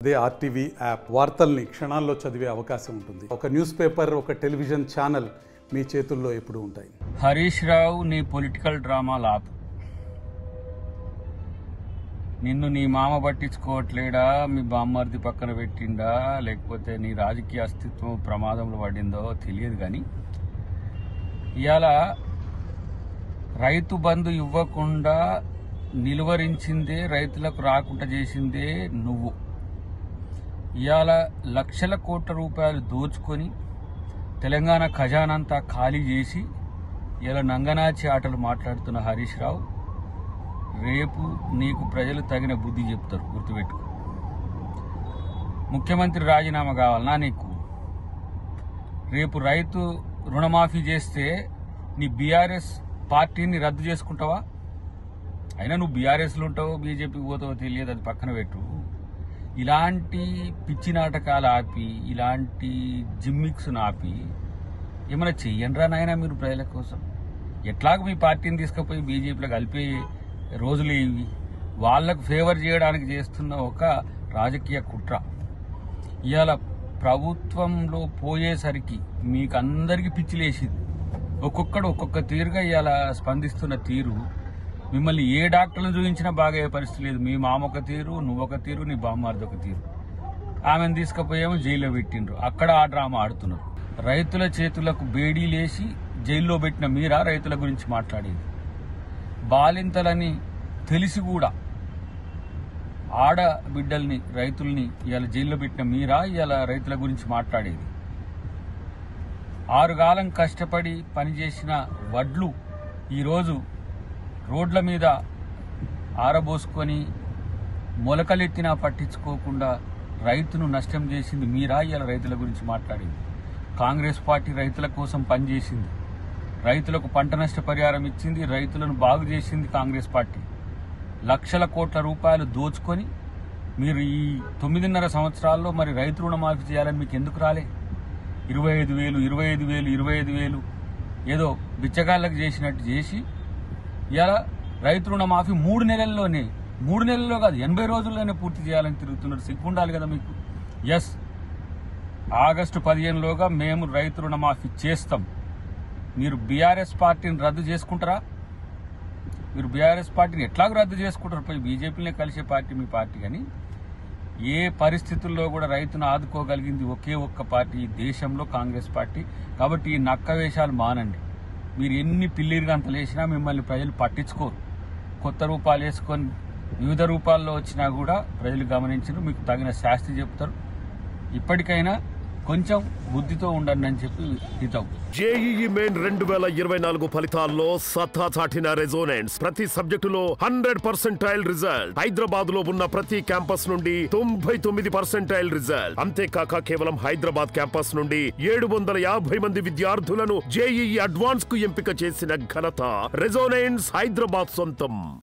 అదే RTV app వార్తల్ని క్షణాల్లో చదివే అవకాశం ఉంటుంది ఒక న్యూస్ పేపర్ ఒక టెలివిజన్ ఛానల్ మీ చేతుల్లో ఎప్పుడూ ఉంటాయి హరీష్ రావు నీ పొలిటికల్ డ్రామా లాపు నిన్ను నీ మామ పట్టించుకోవట్లేడా మీ బామ్మర్ది పక్కన పెట్టిండా లేకపోతే నీ రాజకీయ అస్తిత్వం ప్రమాదంలో పడిందో తెలియదు కానీ ఇవాళ రైతు బంధు ఇవ్వకుండా నిలువరించిందే రైతులకు రాకుండా చేసిందే నువ్వు ఇవాళ లక్షల కోట్ల రూపాయలు దోచుకొని తెలంగాణ ఖజానంతా ఖాళీ చేసి ఇలా నంగనాచి ఆటలు మాట్లాడుతున్న హరీష్ రావు రేపు నీకు ప్రజలు తగిన బుద్ధి చెప్తారు గుర్తుపెట్టుకో ముఖ్యమంత్రి రాజీనామా కావాలనా నీకు రేపు రైతు రుణమాఫీ చేస్తే నీ బీఆర్ఎస్ పార్టీని రద్దు చేసుకుంటావా అయినా నువ్వు బీఆర్ఎస్లో ఉంటావో బీజేపీకి పోతావో తెలియదు అది పక్కన పెట్టు ఇలాంటి పిచ్చి నాటకాలు ఆపి ఇలాంటి జిమ్మిక్స్ను ఆపి ఏమైనా చెయ్యండిరా నాయనా మీరు ప్రజల కోసం ఎట్లాగ మీ పార్టీని తీసుకుపోయి బీజేపీలో కలిపే రోజులు ఇవి వాళ్ళకు ఫేవర్ చేయడానికి చేస్తున్న ఒక రాజకీయ కుట్ర ఇవాళ ప్రభుత్వంలో పోయేసరికి మీకు అందరికీ పిచ్చిలేసింది ఒక్కొక్కడు ఒక్కొక్క తీరుగా ఇవాళ స్పందిస్తున్న తీరు మిమ్మల్ని ఏ డాక్టర్లు చూపించినా బాగా ఏ పరిస్థితి లేదు మీ మామ ఒక తీరు నువ్వు ఒక తీరు నీ బామ్మారిది ఒక తీరు ఆమెను తీసుకుపోయేమో జైల్లో పెట్టిండ్రు అక్కడ ఆ డ్రామా ఆడుతున్నారు రైతుల చేతులకు బేడీలేసి జైల్లో పెట్టిన మీరా రైతుల గురించి మాట్లాడేది బాలింతలని తెలిసి కూడా ఆడ బిడ్డల్ని రైతుల్ని ఇవాళ జైల్లో పెట్టిన మీరా ఇవాళ రైతుల గురించి మాట్లాడేది ఆరుగాలం కష్టపడి పనిచేసిన వడ్లు ఈరోజు రోడ్ల మీద ఆరబోసుకొని మొలకలెత్తినా పట్టించుకోకుండా రైతును నష్టం చేసింది మీరా ఇవాళ రైతుల గురించి మాట్లాడింది కాంగ్రెస్ పార్టీ రైతుల కోసం పనిచేసింది రైతులకు పంట నష్ట పరిహారం ఇచ్చింది రైతులను బాగు చేసింది కాంగ్రెస్ పార్టీ లక్షల కోట్ల రూపాయలు దోచుకొని మీరు ఈ తొమ్మిదిన్నర సంవత్సరాల్లో మరి రైతు రుణమాఫీ చేయాలని మీకు ఎందుకు రాలే ఇరవై ఐదు వేలు ఇరవై ఐదు వేలు ఇరవై ఐదు వేలు ఏదో బిచ్చగాళ్ళకి చేసినట్టు చేసి ఇలా రైతు రుణమాఫీ మూడు నెలల్లోనే మూడు నెలల్లో కాదు ఎనభై రోజుల్లోనే పూర్తి చేయాలని తిరుగుతున్నారు సిగ్గుండాలి కదా మీకు ఎస్ ఆగస్టు పదిహేనులోగా మేము రైతు రుణమాఫీ చేస్తాం మీరు బీఆర్ఎస్ పార్టీని రద్దు చేసుకుంటారా మీరు బీఆర్ఎస్ పార్టీని ఎట్లాగో రద్దు చేసుకుంటారు పోయి బీజేపీనే కలిసే పార్టీ మీ పార్టీ కానీ ఏ పరిస్థితుల్లో కూడా రైతును ఆదుకోగలిగింది ఒకే ఒక్క పార్టీ ఈ దేశంలో కాంగ్రెస్ పార్టీ కాబట్టి ఈ నక్క వేషాలు మానండి మీరు ఎన్ని పిల్లిరిగా అంత లేచినా మిమ్మల్ని ప్రజలు పట్టించుకోరు కొత్త రూపాలు వేసుకొని వివిధ రూపాల్లో వచ్చినా కూడా ప్రజలు గమనించరు మీకు తగిన శాస్తి చెప్తారు ఇప్పటికైనా కొంచెం బుద్ధితో ఉండండి అని చెప్పి హితం జేఈఈ మెయిన్ రెండు వేల ఇరవై నాలుగు ఫలితాల్లో సత్తా చాటిన రెజోనెన్స్ ప్రతి సబ్జెక్టులో హండ్రెడ్ పర్సెంటైల్ రిజల్ట్ హైదరాబాద్ లో ఉన్న ప్రతి క్యాంపస్ నుండి తొంభై తొమ్మిది పర్సెంటైల్ రిజల్ట్ అంతేకాక కేవలం హైదరాబాద్ క్యాంపస్ నుండి ఏడు వందల యాభై మంది విద్యార్థులను జేఈఈ అడ్వాన్స్ కు ఎంపిక చేసిన ఘనత రెజోనెన్స్ హైదరాబాద్ సొంతం